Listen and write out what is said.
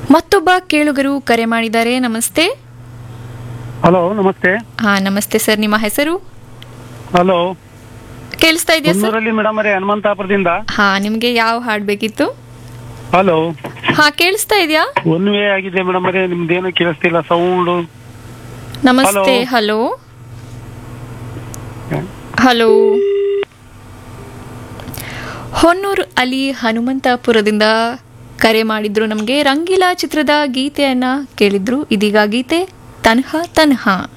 ಮತ್ತೊಬ್ಬ ಕೇಳುಗರು ಕರೆ ಮಾಡಿದ್ದಾರೆ ನಮಸ್ತೆ ಹಲೋ ನಮಸ್ತೆ ಹಾ ನಮಸ್ತೆ ಸರ್ ನಿಮ್ಮ ಹೆಸರು ಹಲೋ ಕೇಳಿಸ್ತಾ ಇದೆಯಾ ಸರ್ ಕುನ್ನೂರಲ್ಲಿ ಮೇಡಮ್ ಅವರೇ ಹನುಮಂತಾಪುರದಿಂದ ಹಾ ನಿಮ್ಗೆ ಯಾವ ಹಾಡ್ ಬೇಕಿತ್ತು ಹಲೋ ಹಾ ಕೇಳಿಸ್ತಾ ಇದೆಯಾ ಒನ್ ವೇ ಆಗಿದೆ ಮೇಡಮ್ ಅವರೇ ನಿಮ್ದೇನು ಕೇಳಿಸ್ತಿಲ್ಲ ಸೌಂಡ್ ನಮಸ್ತೆ ಹಲೋ ಹಲೋ ಹೊನ್ನೂರು ಅಲಿ ಹನುಮಂತಪುರದಿಂದ ಕರೆ ಮಾಡಿದ್ರು ನಮಗೆ ರಂಗಿಲಾ ಚಿತ್ರದ ಗೀತೆಯನ್ನ ಕೇಳಿದ್ರು ಇದೀಗ ಗೀತೆ ತನ್ಹ ತನ್ಹ